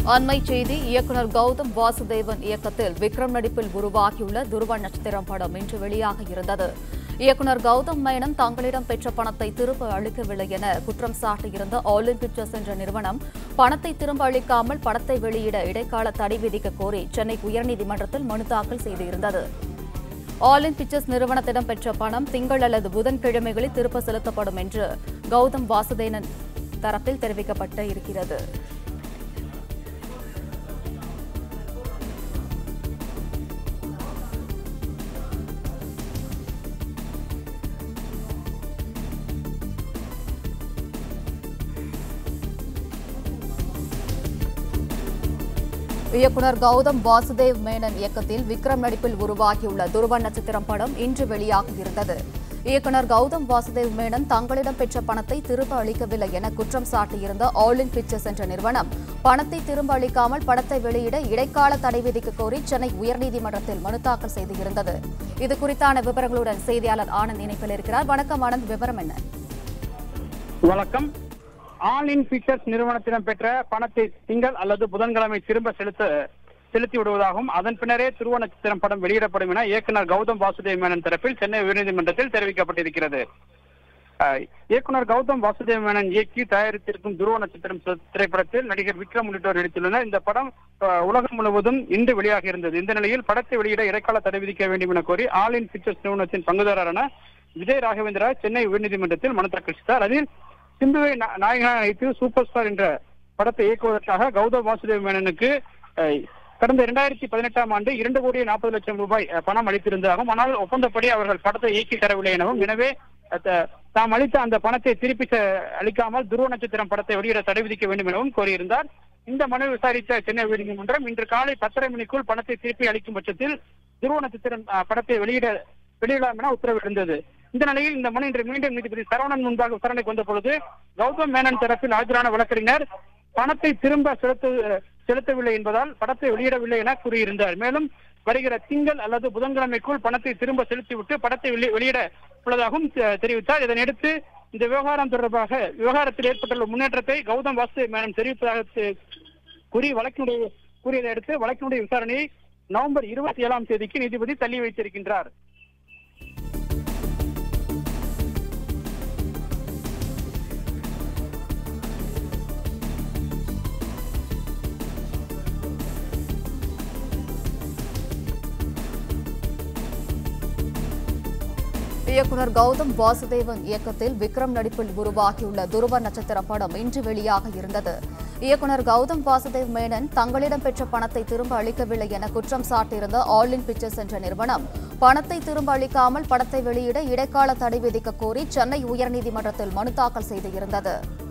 அண்மை செய்தி இயக்குனர் கௌதம் வாசுதேவன் இயக்கத்தில் விக்ரம் நடிப்பில் உருவாகியுள்ள துருவ நட்சத்திரம் படம் இன்று வெளியாக இருந்தது இயக்குனர் கௌதம் மேனன் தங்களிடம் பெற்ற பணத்தை திரும்ப அளிக்கவில்லை என குற்றம் சாட்டியிருந்த ஆலின் பிக்சர்ஸ் என்ற நிறுவனம் பணத்தை திரும்ப அளிக்காமல் படத்தை வெளியிட இடைக்கால தடை விதிக்க கோரி சென்னை உயர்நீதிமன்றத்தில் மனு தாக்கல் செய்திருந்தது ஆலின் பிக்சர்ஸ் நிறுவனத்திடம் பெற்ற பணம் திங்கள் அல்லது புதன்கிழமைகளில் திரும்ப செலுத்தப்படும் என்று கௌதம் வாசுதேவன் தரப்பில் தெரிவிக்கப்பட்டு இருக்கிறது இயக்குனர் கௌதம் வாசுதேவ் மேனன் இயக்கத்தில் விக்ரம் நடிப்பில் உருவாகியுள்ள துருவ நட்சத்திரம் படம் இன்று வெளியாகியிருந்தது இயக்குனர் கௌதம் வாசுதேவ் மேனன் தங்களிடம் பெற்ற பணத்தை திரும்ப அளிக்கவில்லை என குற்றம் சாட்டியிருந்த ஆலின் பிக்சர்ஸ் என்ற நிறுவனம் பணத்தை திரும்ப அளிக்காமல் படத்தை வெளியிட இடைக்கால தடை விதிக்க கோரி சென்னை உயர்நீதிமன்றத்தில் மனு தாக்கல் செய்திருந்தது இது குறித்தான விவரங்களுடன் செய்தியாளர் ஆனந்த் இணைப்பில் இருக்கிறார் வணக்கம் ஆனந்த் விவரம் என்ன வணக்கம் ஆல் இன் பிக்சர்ஸ் நிறுவனத்திடம் பெற்ற பணத்தை திங்கள் அல்லது புதன்கிழமை திரும்ப செலுத்த செலுத்தி விடுவதாகவும் அதன் பின்னரே துருவ நட்சத்திரம் படம் வெளியிடப்படும் என இயக்குனர் கௌதம் வாசுதேவ் மேனன் தரப்பில் சென்னை உயர்நீதிமன்றத்தில் தெரிவிக்கப்பட்டிருக்கிறது அஹ், இயக்குனர் கௌதம் வாசுதேவ் மேனன் இயக்கி தயாரித்திருக்கும் துருவ நட்சத்திரம் தி- திரைப்படத்தில் நடிகர் விக்ரம் உள்ளிட்டோர் நடித்துள்ளனர் இந்த படம் அஹ், உலகம் முழுவதும் இன்று வெளியாக இருந்தது இந்த நிலையில் படத்தை வெளியிட இடைக்கால தடை விதிக்க வேண்டும் என கோரி ஆல் இன் பிக்சர்ஸ் நிறுவனத்தின் பங்குதாரரான விஜய் ராகவேந்திரா சென்னை உயர்நீதிமன்றத்தில் மனு தாக்கல் செய்தார் அதில் சிம்புவை நா- நாயகனாக நடித்து சூப்பர் ஸ்டார் என்ற படத்தை இயக்குவதற்காக கௌதம் வாசுதேவ் மேனனுக்கு அஹ், கடந்த இரண்டாயிரத்தி பதினெட்டாம் ஆண்டு இரண்டு கோடி நாற்பது லட்சம் ரூபாய் அஹ், பணம் அளித்திருந்ததாகவும் ஆனால் ஒப்பந்தப்படி அவர்கள் படத்தை இயக்கி தரவில்லை எனவும் எனவே அஹ், த- தாம் அளித்த அந்த பணத்தை திருப்பி செ- அளிக்காமல் துருவ நட்சத்திரம் படத்தை வெளியிட தடை விதிக்க வேண்டும் எனவும் கோரியிருந்தார் இந்த மனு விசாரித்த சென்னை உயர்நீதிமன்றம் இன்று காலை பத்தரை மணிக்குள் பணத்தை திருப்பி அளிக்கும் பட்சத்தில் துருவ நட்சத்திரம் அஹ், படத்தை வெளியிட வெளியிடலாம் என உத்தரவிட்டிருந்தது இந்த நிலையில் இந்த மனு இன்று மீண்டும் நீதிபதி சரவணன் முன்பாக விசாரணைக்கு வந்த பொழுது கௌதம் மேனன் தரப்பில் ஆஜரான வழக்கறிஞர் பணத்தை திரும்ப செலுத்த செலுத்தவில்லை என்பதால் படத்தை வெளியிடவில்லை என கூறியிருந்தார் மேலும் வருகிற திங்கள் அல்லது புதன்கிழமைக்குள் பணத்தை திரும்ப செலுத்திவிட்டு படத்தை வெளி- வெளியிட உள்ளதாகவும் தெ- தெரிவித்தார் இதனையடுத்து இந்த விவகாரம் தொடர்பாக விவகாரத்தில் ஏற்பட்டுள்ள முன்னேற்றத்தை கௌதம் வாசுதேவ் மேனன் தெரிவிப்பதாக தெ- கூறி வழக்கினுடைய கூறியதை அடுத்து வழக்கினுடைய விசாரணையை நவம்பர் இருபத்தி ஏழாம் தேதிக்கு நீதிபதி தள்ளி வைத்திருக்கின்றார் இயக்குனர் கௌதம் வாசுதேவன் இயக்கத்தில் விக்ரம் நடிப்பில் உருவாகியுள்ள துருவ நட்சத்திரம் படம் இன்று வெளியாக இருந்தது இயக்குனர் கௌதம் வாசுதேவ் மேனன் தங்களிடம் பெற்ற பணத்தை திரும்ப அளிக்கவில்லை என குற்றம் சாட்டியிருந்த ஆல் இன் பிக்சர்ஸ் என்ற நிறுவனம் பணத்தை திரும்ப அளிக்காமல் படத்தை வெளியிட இடைக்கால தடை விதிக்க கோரி சென்னை உயர்நீதிமன்றத்தில் மனு தாக்கல் செய்திருந்தது